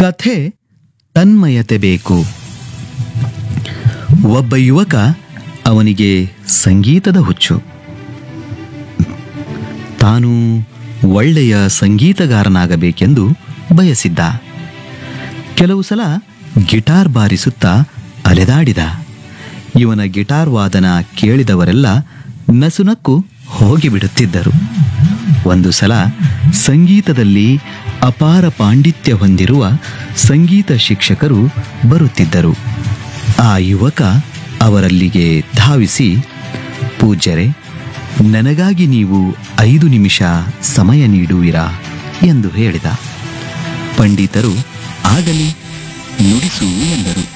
ಕಥೆ ತನ್ಮಯತೆ ಬೇಕು ಒಬ್ಬ ಯುವಕ ಅವನಿಗೆ ಸಂಗೀತದ ಹುಚ್ಚು ತಾನು ಒಳ್ಳೆಯ ಸಂಗೀತಗಾರನಾಗಬೇಕೆಂದು ಬಯಸಿದ್ದ ಕೆಲವು ಸಲ ಗಿಟಾರ್ ಬಾರಿಸುತ್ತಾ ಅಲೆದಾಡಿದ ಇವನ ಗಿಟಾರ್ ವಾದನ ಕೇಳಿದವರೆಲ್ಲ ನಸುನಕ್ಕು ಹೋಗಿಬಿಡುತ್ತಿದ್ದರು ಒಂದು ಸಲ ಸಂಗೀತದಲ್ಲಿ ಅಪಾರ ಪಾಂಡಿತ್ಯ ಹೊಂದಿರುವ ಸಂಗೀತ ಶಿಕ್ಷಕರು ಬರುತ್ತಿದ್ದರು ಆ ಯುವಕ ಅವರಲ್ಲಿಗೆ ಧಾವಿಸಿ ಪೂಜ್ಯರೇ ನನಗಾಗಿ ನೀವು ಐದು ನಿಮಿಷ ಸಮಯ ನೀಡುವಿರಾ ಎಂದು ಹೇಳಿದ ಪಂಡಿತರು ಆಗಲಿ ನುಡಿಸು ಎಂದರು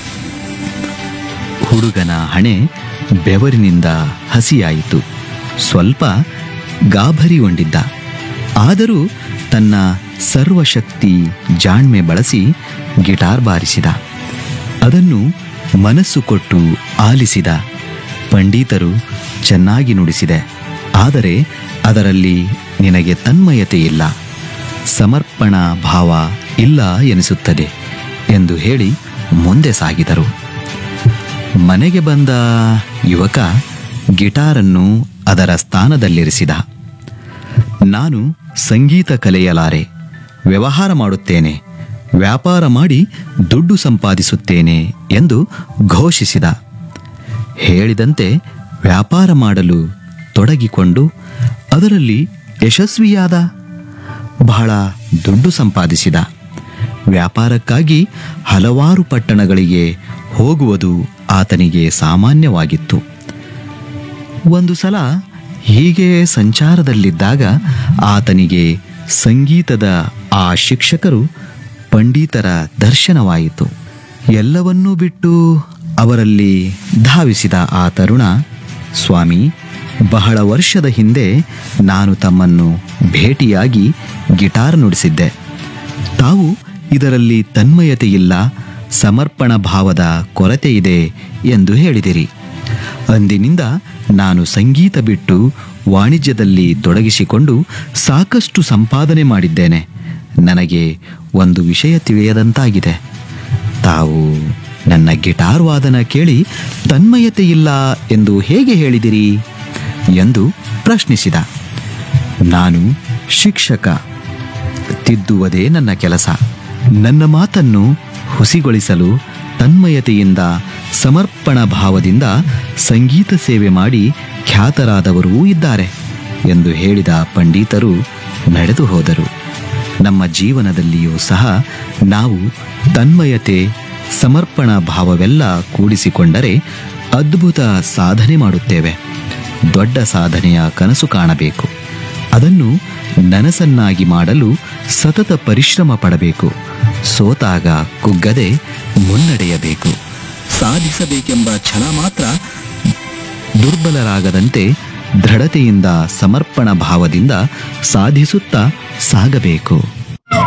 ಹುಡುಗನ ಹಣೆ ಬೆವರಿನಿಂದ ಹಸಿಯಾಯಿತು ಸ್ವಲ್ಪ ಗಾಭರಿಗೊಂಡಿದ್ದ ಆದರೂ ತನ್ನ ಸರ್ವಶಕ್ತಿ ಜಾಣ್ಮೆ ಬಳಸಿ ಗಿಟಾರ್ ಬಾರಿಸಿದ ಅದನ್ನು ಮನಸ್ಸು ಕೊಟ್ಟು ಆಲಿಸಿದ ಪಂಡಿತರು ಚೆನ್ನಾಗಿ ನುಡಿಸಿದೆ ಆದರೆ ಅದರಲ್ಲಿ ನಿನಗೆ ತನ್ಮಯತೆ ಇಲ್ಲ ಸಮರ್ಪಣಾ ಭಾವ ಇಲ್ಲ ಎನಿಸುತ್ತದೆ ಎಂದು ಹೇಳಿ ಮುಂದೆ ಸಾಗಿದರು ಮನೆಗೆ ಬಂದ ಯುವಕ ಗಿಟಾರನ್ನು ಅದರ ಸ್ಥಾನದಲ್ಲಿರಿಸಿದ ನಾನು ಸಂಗೀತ ಕಲಿಯಲಾರೆ ವ್ಯವಹಾರ ಮಾಡುತ್ತೇನೆ ವ್ಯಾಪಾರ ಮಾಡಿ ದುಡ್ಡು ಸಂಪಾದಿಸುತ್ತೇನೆ ಎಂದು ಘೋಷಿಸಿದ ಹೇಳಿದಂತೆ ವ್ಯಾಪಾರ ಮಾಡಲು ತೊಡಗಿಕೊಂಡು ಅದರಲ್ಲಿ ಯಶಸ್ವಿಯಾದ ಬಹಳ ದುಡ್ಡು ಸಂಪಾದಿಸಿದ ವ್ಯಾಪಾರಕ್ಕಾಗಿ ಹಲವಾರು ಪಟ್ಟಣಗಳಿಗೆ ಹೋಗುವುದು ಆತನಿಗೆ ಸಾಮಾನ್ಯವಾಗಿತ್ತು ಒಂದು ಸಲ ಹೀಗೆ ಸಂಚಾರದಲ್ಲಿದ್ದಾಗ ಆತನಿಗೆ ಸಂಗೀತದ ಆ ಶಿಕ್ಷಕರು ಪಂಡಿತರ ದರ್ಶನವಾಯಿತು ಎಲ್ಲವನ್ನೂ ಬಿಟ್ಟು ಅವರಲ್ಲಿ ಧಾವಿಸಿದ ಆ ತರುಣ ಸ್ವಾಮಿ ಬಹಳ ವರ್ಷದ ಹಿಂದೆ ನಾನು ತಮ್ಮನ್ನು ಭೇಟಿಯಾಗಿ ಗಿಟಾರ್ ನುಡಿಸಿದ್ದೆ ತಾವು ಇದರಲ್ಲಿ ತನ್ಮಯತೆ ಇಲ್ಲ ಸಮರ್ಪಣ ಭಾವದ ಕೊರತೆ ಇದೆ ಎಂದು ಹೇಳಿದಿರಿ ಅಂದಿನಿಂದ ನಾನು ಸಂಗೀತ ಬಿಟ್ಟು ವಾಣಿಜ್ಯದಲ್ಲಿ ತೊಡಗಿಸಿಕೊಂಡು ಸಾಕಷ್ಟು ಸಂಪಾದನೆ ಮಾಡಿದ್ದೇನೆ ನನಗೆ ಒಂದು ವಿಷಯ ತಿಳಿಯದಂತಾಗಿದೆ ತಾವು ನನ್ನ ಗಿಟಾರ್ ವಾದನ ಕೇಳಿ ತನ್ಮಯತೆ ಇಲ್ಲ ಎಂದು ಹೇಗೆ ಹೇಳಿದಿರಿ ಎಂದು ಪ್ರಶ್ನಿಸಿದ ನಾನು ಶಿಕ್ಷಕ ತಿದ್ದುವುದೇ ನನ್ನ ಕೆಲಸ ನನ್ನ ಮಾತನ್ನು ಹುಸಿಗೊಳಿಸಲು ತನ್ಮಯತೆಯಿಂದ ಸಮರ್ಪಣ ಭಾವದಿಂದ ಸಂಗೀತ ಸೇವೆ ಮಾಡಿ ಖ್ಯಾತರಾದವರೂ ಇದ್ದಾರೆ ಎಂದು ಹೇಳಿದ ಪಂಡಿತರು ನಡೆದು ಹೋದರು ನಮ್ಮ ಜೀವನದಲ್ಲಿಯೂ ಸಹ ನಾವು ತನ್ಮಯತೆ ಸಮರ್ಪಣ ಭಾವವೆಲ್ಲ ಕೂಡಿಸಿಕೊಂಡರೆ ಅದ್ಭುತ ಸಾಧನೆ ಮಾಡುತ್ತೇವೆ ದೊಡ್ಡ ಸಾಧನೆಯ ಕನಸು ಕಾಣಬೇಕು ಅದನ್ನು ನನಸನ್ನಾಗಿ ಮಾಡಲು ಸತತ ಪರಿಶ್ರಮ ಪಡಬೇಕು ಸೋತಾಗ ಕುಗ್ಗದೆ ಮುನ್ನಡೆಯಬೇಕು ಸಾಧಿಸಬೇಕೆಂಬ ಛಲ ಮಾತ್ರ ದುರ್ಬಲರಾಗದಂತೆ ದೃಢತೆಯಿಂದ ಸಮರ್ಪಣ ಭಾವದಿಂದ ಸಾಧಿಸುತ್ತಾ ಸಾಗಬೇಕು